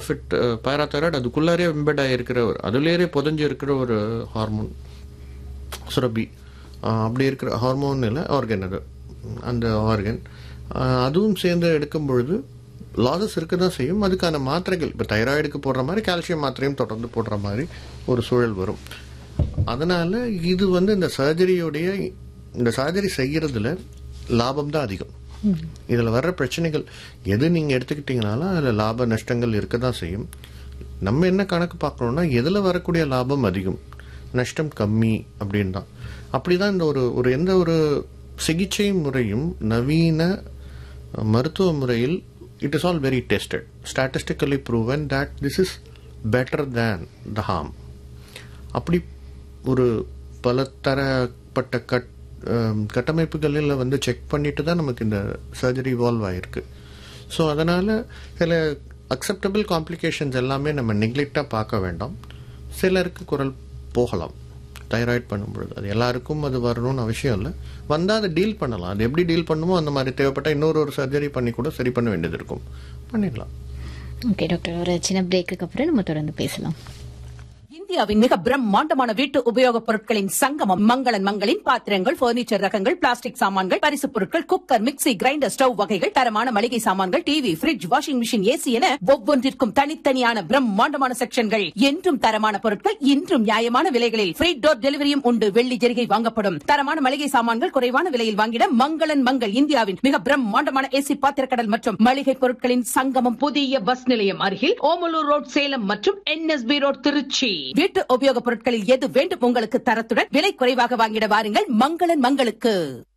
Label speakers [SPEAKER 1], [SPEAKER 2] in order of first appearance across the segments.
[SPEAKER 1] fit parathyroid அதுக்குள்ளாரே embed ஆகிருக்கிற ஒரு அதுலேயே புதஞ்சு இருக்கிற ஒரு ஹார்மோன் சுரபி ஆஹ் அப்படி இருக்கிற ஹார்மோன் இல்லை ஆர்கன் அது அந்த ஆர்கன் அதுவும் சேர்ந்து எடுக்கும் பொழுது லாசஸ் இருக்க தான் செய்யும் அதுக்கான மாத்திரைகள் இப்போ தைராய்டுக்கு போடுற மாதிரி கால்சியம் மாத்திரையும் தொடர்ந்து போடுற மாதிரி ஒரு சூழல் வரும் அதனால இது வந்து இந்த சர்ஜரியோடைய இந்த சர்ஜரி செய்யறதுல லாபம் தான் அதிகம் இதில் வர்ற பிரச்சனைகள் எது நீங்கள் எடுத்துக்கிட்டீங்கனாலும் அதில் லாப நஷ்டங்கள் இருக்க தான் செய்யும் நம்ம என்ன கணக்கு பார்க்கணும்னா எதில் வரக்கூடிய லாபம் அதிகம் நஷ்டம் கம்மி அப்படின்னு தான் அப்படி தான் இந்த ஒரு ஒரு எந்த ஒரு சிகிச்சை முறையும் நவீன மருத்துவ முறையில் it is all very tested statistically proven that this is better than the harm அப்படி ஒரு பல தரப்பட்ட கட் அம், கட்டமைப்புகளில் வந்து செக் பண்ணிட்டு தான் நமக்கு இந்த சர்ஜரி இவால்வ் ஆயிருக்கு ஸோ அதனால் சில அக்செப்டபிள் காம்ப்ளிகேஷன்ஸ் எல்லாமே நம்ம நெக்லெக்டாக பார்க்க வேண்டாம் சிலருக்கு குரல் போகலாம் தைராய்டு பண்ணும்பொழுது அது எல்லாருக்கும் அது வரணும்னு அவசியம் இல்லை வந்தால் அதை டீல் பண்ணலாம் அது எப்படி டீல் பண்ணுமோ அந்த மாதிரி தேவைப்பட்ட இன்னொரு ஒரு சர்ஜரி பண்ணி கூட சரி பண்ண வேண்டியது இருக்கும் பண்ணிடலாம்
[SPEAKER 2] ஓகே டாக்டர் ஒரு சின்ன பிரேக்குக்கு அப்புறம் நம்ம தொடர்ந்து பேசலாம்
[SPEAKER 3] இந்தியாவின் மிக பிரம்மாண்டமான வீட்டு உபயோகப் பொருட்களின் சங்கமம் மங்களன் மங்களின் பாத்திரங்கள் பர்னிச்சர் ரகங்கள் பிளாஸ்டிக் சாமான்கள் பரிசுப் பொருட்கள் குக்கர் மிக்ஸி கிரைண்டர் ஸ்டவ் வகைகள் தரமான மளிகை சாமான்கள் TV fridge washing machine AC என ஒவ்வொன்றிற்கும் தனித்தனியான பிரம்மாண்டமான செக்ஷன்கள் என்றும் தரமான பொருட்கள் இன்றும் நியாயமான விலைகளில் ஃப்ரீ டோர் டெலிவரியும் உண்டு வெள்ளி ஜெரிகை வாங்கப்படும் தரமான மளிகை சாமான்கள் குறைவான விலையில் வாங்கிட மங்களன் மங்கள் இந்தியாவின் மிக பிரம்மாண்டமான ஏசி பாத்திரக்கடல் மற்றும் மளிகை பொருட்களின் சங்கமம் புதிய பஸ் நிலையம் அருகில் ஓமலூர் ரோட் சேலம் மற்றும் என்எஸ்பி ரோட் திருச்சி வீட்டு உபயோகப் பொருட்களில் எது வேண்டும் உங்களுக்கு தரத்துடன் விலை குறைவாக வாங்கிட வாருங்கள் மங்களன் மங்களுக்கு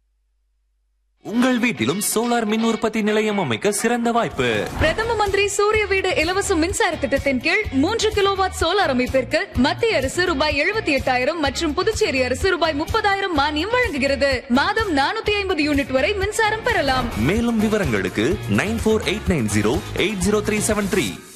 [SPEAKER 4] உங்கள் வீட்டிலும் சோலார் மின் உற்பத்தி நிலையம் அமைக்க சிறந்த வாய்ப்பு
[SPEAKER 5] பிரதம மந்திரி சூரிய வீடு இலவச மின்சார திட்டத்தின் கீழ் மூன்று கிலோவாட் சோலார் அமைப்பிற்கு மத்திய அரசு ரூபாய் எழுபத்தி எட்டாயிரம் மற்றும் புதுச்சேரி அரசு ரூபாய் முப்பதாயிரம் மானியம் வழங்குகிறது மாதம் நானூத்தி ஐம்பது யூனிட் வரை மின்சாரம் பெறலாம்
[SPEAKER 4] மேலும் விவரங்களுக்கு nine four eight nine zero eight zero three seven three